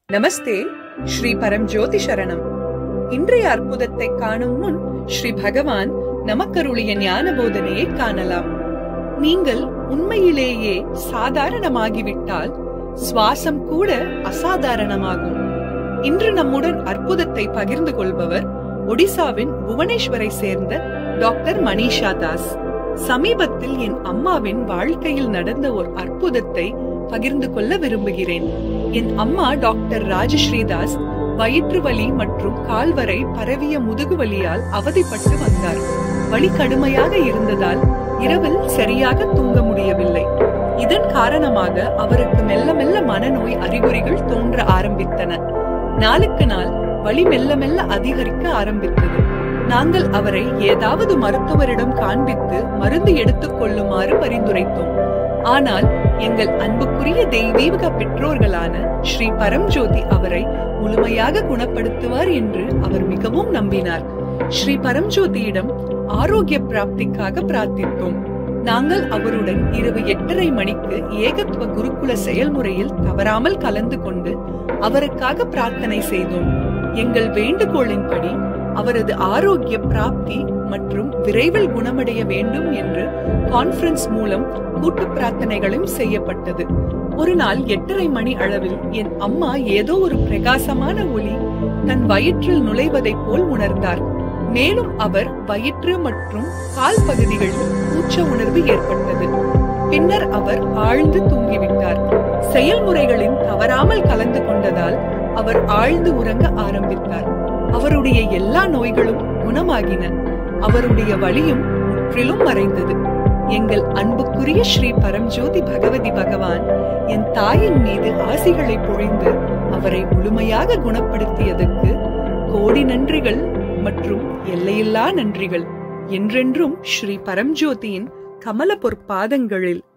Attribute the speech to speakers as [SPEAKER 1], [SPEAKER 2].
[SPEAKER 1] நமஸ்தே ஸ்ரீ பரம்ஜோதி சரணம் இன்றைய அற்புதத்தை காணும் முன் ஸ்ரீ பகவான் நமக்கருளிய ஞான போதனையை காணலாம் நீங்கள் உண்மையிலேயே சாதாரணமாகிவிட்டால் சுவாசம் கூட அசாதாரணமாகும் இன்று நம்முடன் அற்புதத்தை பகிர்ந்து கொள்பவர் ஒடிசாவின் புவனேஸ்வரை சேர்ந்த டாக்டர் மணிஷா தாஸ் சமீபத்தில் என் அம்மாவின் வாழ்க்கையில் நடந்த ஒரு அற்புதத்தை பகிர்ந்து கொள்ள விரும்புகிறேன் என் அம்மா டாக்டர் ராஜஸ்ரீதாஸ் வயிற்று வலி மற்றும் கால்வரை பரவிய முதுகு வலியால் அவதிப்பட்டு வந்தார் வலி கடுமையாக இருந்ததால் இரவில் சரியாக தூங்க முடியவில்லை இதன் காரணமாக அவருக்கு மெல்ல மெல்ல மனநோய் அறிகுறிகள் தோன்ற ஆரம்பித்தன நாளுக்கு நாள் வலி மெல்ல மெல்ல அதிகரிக்க ஆரம்பித்தது நாங்கள் அவரை ஏதாவது மருத்துவரிடம் காண்பித்து மருந்து எடுத்துக் கொள்ளுமாறு பரிந்துரைத்தோம் ஆனால் எங்கள் அன்புக்குரிய தெய்வீக பெற்றோர்களான ஸ்ரீ பரம்ஜோதி அவரை முழுமையாக குணப்படுத்துவார் என்று அவர் மிகவும் நம்பினார் ஸ்ரீ பரம்ஜோதியிடம் ஆரோக்கிய பிராப்திக்காக பிரார்த்தித்தோம் நாங்கள் அவருடன் இரவு எட்டரை மணிக்கு ஏகத்துவ குருகுல செயல்முறையில் தவறாமல் கலந்து கொண்டு அவருக்காக பிரார்த்தனை செய்தோம் எங்கள் வேண்டுகோளின்படி அவரது ஆரோக்கிய பிராப்தி மற்றும் விரைவில் குணமடைய வேண்டும் என்று கான்ஃபரன்ஸ் மூலம் கூட்டு பிரார்த்தனைகளும் செய்யப்பட்டது ஒரு நாள் எட்டரை மணி அளவில் என் அம்மா ஏதோ ஒரு பிரகாசமான ஒளி தன் வயிற்றில் நுழைவதைப் போல் உணர்ந்தார் மேலும் அவர் வயிற்று மற்றும் கால் பகுதிகளில் கூச்ச உணர்வு ஏற்பட்டது பின்னர் அவர் ஆழ்ந்து தூங்கிவிட்டார் செயல்முறைகளின் தவறாமல் கலந்து கொண்டதால் அவர் ஆழ்ந்து உறங்க ஆரம்பித்தார் அவருடைய எல்லா நோய்களும் குணமாகின அவருடைய வலியும் முற்றிலும் மறைந்தது எங்கள் அன்புக்குரிய ஸ்ரீ பரம்ஜோதி பகவதி பகவான் என் தாயின் மீது ஆசிகளை பொழிந்து அவரை முழுமையாக குணப்படுத்தியதற்கு கோடி நன்றிகள் மற்றும் எல்லையில்லா நன்றிகள் என்றென்றும் ஸ்ரீ பரம்ஜோதியின் கமல பொற்பாதங்களில்